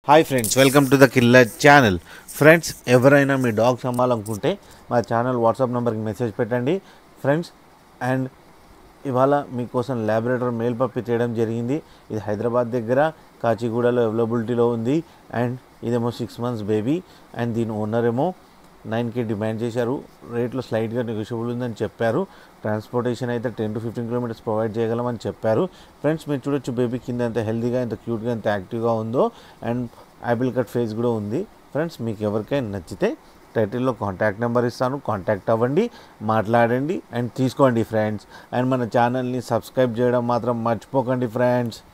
hi friends welcome to the killer channel friends ఎవరైనా మీ dogs అమ్మాలనుకుంటే మా ఛానల్ వాట్సాప్ నెంబర్కి మెసేజ్ పెట్టండి ఫ్రెండ్స్ అండ్ ఇవాళ మీకోసం ల్యాబొరేటరీ మేల్ పప్పి చేయడం జరిగింది ఇది హైదరాబాద్ దగ్గర కాచిగూడలో అవైలబిలిటీలో ఉంది అండ్ ఇదేమో సిక్స్ మంత్స్ బేబీ అండ్ దీని ఓనర్ ఏమో నైన్కి డిమాండ్ చేశారు రేట్లో స్లైట్గా నెగోషియబుల్ ఉందని చెప్పారు ట్రాన్స్పోర్టేషన్ అయితే ten to fifteen kilometres provide చేయగలమని చెప్పారు ఫ్రెండ్స్ మీరు చూడొచ్చు బేబీ కింద ఎంత హెల్తీగా ఎంత క్యూట్గా ఎంత యాక్టివ్గా ఉందో అండ్ యాపిల్ కట్ ఫేస్ కూడా ఉంది ఫ్రెండ్స్ మీకు ఎవరికైనా నచ్చితే టైటిల్లో కాంటాక్ట్ నెంబర్ ఇస్తాను కాంటాక్ట్ అవ్వండి మాట్లాడండి అండ్ తీసుకోండి ఫ్రెండ్స్ అండ్ మన ఛానల్ని సబ్స్క్రైబ్ చేయడం మాత్రం మర్చిపోకండి ఫ్రెండ్స్